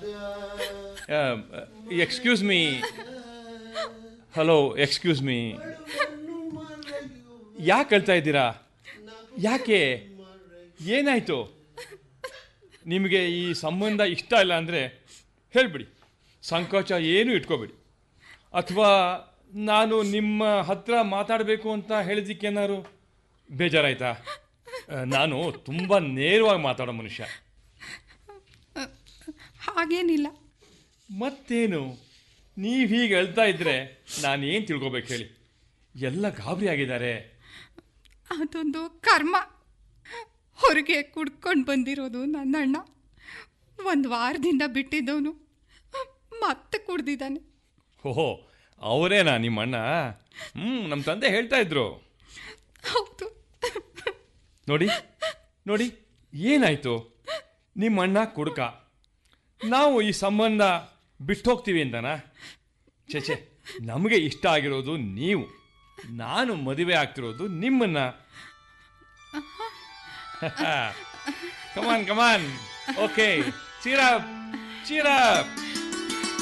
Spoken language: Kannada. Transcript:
excuse me hello excuse me ಯಾಕೆ ಹೇಳ್ತಾ ಇದ್ದೀರಾ ಯಾಕೆ ಏನಾಯಿತು ನಿಮಗೆ ಈ ಸಂಬಂಧ ಇಷ್ಟ ಇಲ್ಲ ಅಂದರೆ ಹೇಳ್ಬಿಡಿ ಸಂಕೋಚ ಏನೂ ಇಟ್ಕೋಬೇಡಿ ಅಥವಾ ನಾನು ನಿಮ್ಮ ಹತ್ರ ಮಾತಾಡಬೇಕು ಅಂತ ಹೇಳಿದ್ದಕ್ಕೇನಾದ್ರು ಬೇಜಾರಾಯ್ತಾ ಆ, ನಾನು ತುಂಬ ನೇರವಾಗಿ ಮಾತಾಡೋ ಮನುಷ್ಯ ಹಾಗೇನಿಲ್ಲ ಮತ್ತೇನು ನೀವು ಹೀಗೆ ಹೇಳ್ತಾ ಇದ್ರೆ ನಾನೇನು ತಿಳ್ಕೊಬೇಕು ಹೇಳಿ ಎಲ್ಲ ಗಾಬರಿ ಆಗಿದ್ದಾರೆ ಅದೊಂದು ಕರ್ಮ ಹೊರಗೆ ಕುಡ್ಕೊಂಡು ಬಂದಿರೋದು ನನ್ನ ಅಣ್ಣ ಒಂದು ವಾರದಿಂದ ಬಿಟ್ಟಿದ್ದವನು ಮತ್ತೆ ಕುಡ್ದಿದ್ದಾನೆ ಓಹೋ ಅವರೇನಾ ನಿಮ್ಮ ಅಣ್ಣ ಹ್ಞೂ ನಮ್ಮ ತಂದೆ ಹೇಳ್ತಾ ಇದ್ರು ಹೌದು ನೋಡಿ ನೋಡಿ ಏನಾಯ್ತು ನಿಮ್ಮ ಅಣ್ಣ ಕುಡ್ಕ ನಾವು ಈ ಸಂಬಂಧ ಬಿಟ್ಟು ಹೋಗ್ತೀವಿ ಅಂತನಾ ಛೇ ಛೇ ನಮಗೆ ಇಷ್ಟ ಆಗಿರೋದು ನೀವು ನಾನು ಮದುವೆ ಆಗ್ತಿರೋದು ನಿಮ್ಮನ್ನ ಕಮಾನ್ ಕಮಾನ್ ಓಕೆ ಚೀರಪ್ ಚೀರಪ್